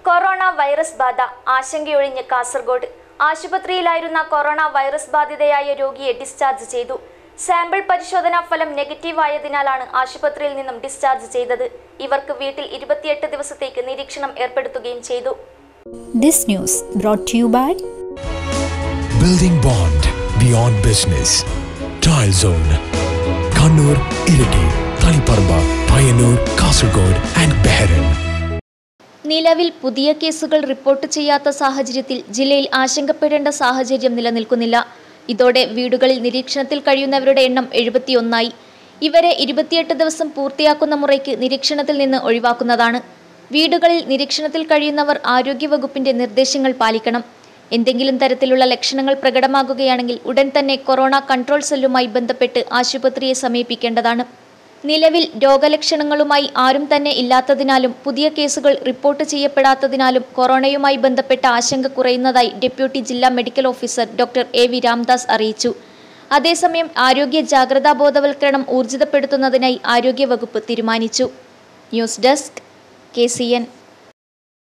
Corona virus ബാധ ആശങ്കയൊഴിഞ്ഞ് കാസർഗോഡ് ആശുപത്രിയിലായിരുന്ന കൊറോണ വൈറസ് ബാധിതയായ രോഗിയെ ഡിസ്ചാർജ് ചെയ്തു സാമ്പിൾ പരിശോധനാ ഫലം നെഗറ്റീവ് ആയതിനാലാണ് ആശുപത്രിയിൽ നിന്നും ഡിസ്ചാർജ് ചെയ്തത് ഇവർക്ക് വീട്ടിൽ ഇരുപത്തിയെട്ട് ദിവസത്തേക്ക് നിരീക്ഷണം ഏർപ്പെടുത്തുകയും ചെയ്തു This news brought to you by Building bond beyond business. Tile Zone. Kannur, Iriti, Taliparba, Payyanur, Kasargod and Behran. നിലവിൽ പുതിയ കേസുകൾ റിപ്പോർട്ട് ചെയ്യാത്ത സാഹചര്യത്തിൽ ജില്ലയിൽ ആശങ്കപ്പെടേണ്ട സാഹചര്യം നിലനിൽക്കുന്നില്ല ഇതോടെ വീടുകളിൽ നിരീക്ഷണത്തിൽ കഴിയുന്നവരുടെ എണ്ണം എഴുപത്തിയൊന്നായി ഇവരെ ഇരുപത്തിയെട്ട് ദിവസം പൂർത്തിയാക്കുന്ന മുറയ്ക്ക് നിരീക്ഷണത്തിൽ നിന്ന് ഒഴിവാക്കുന്നതാണ് വീടുകളിൽ നിരീക്ഷണത്തിൽ കഴിയുന്നവർ ആരോഗ്യവകുപ്പിന്റെ നിർദ്ദേശങ്ങൾ പാലിക്കണം എന്തെങ്കിലും തരത്തിലുള്ള ലക്ഷണങ്ങൾ പ്രകടമാകുകയാണെങ്കിൽ ഉടൻ തന്നെ കൊറോണ കൺട്രോൾ സെല്ലുമായി ബന്ധപ്പെട്ട് ആശുപത്രിയെ സമീപിക്കേണ്ടതാണ് നിലവിൽ രോഗലക്ഷണങ്ങളുമായി ആരും തന്നെ ഇല്ലാത്തതിനാലും പുതിയ കേസുകൾ റിപ്പോർട്ട് ചെയ്യപ്പെടാത്തതിനാലും കൊറോണയുമായി ബന്ധപ്പെട്ട ആശങ്ക കുറയുന്നതായി ഡെപ്യൂട്ടി ജില്ലാ medical officer doctor A V Ramdas അറിയിച്ചു അതേസമയം ആരോഗ്യ ജാഗ്രതാ ബോധവൽക്കരണം ഊർജിതപ്പെടുത്തുന്നതിനായി ആരോഗ്യവകുപ്പ് തീരുമാനിച്ചു news desk K C N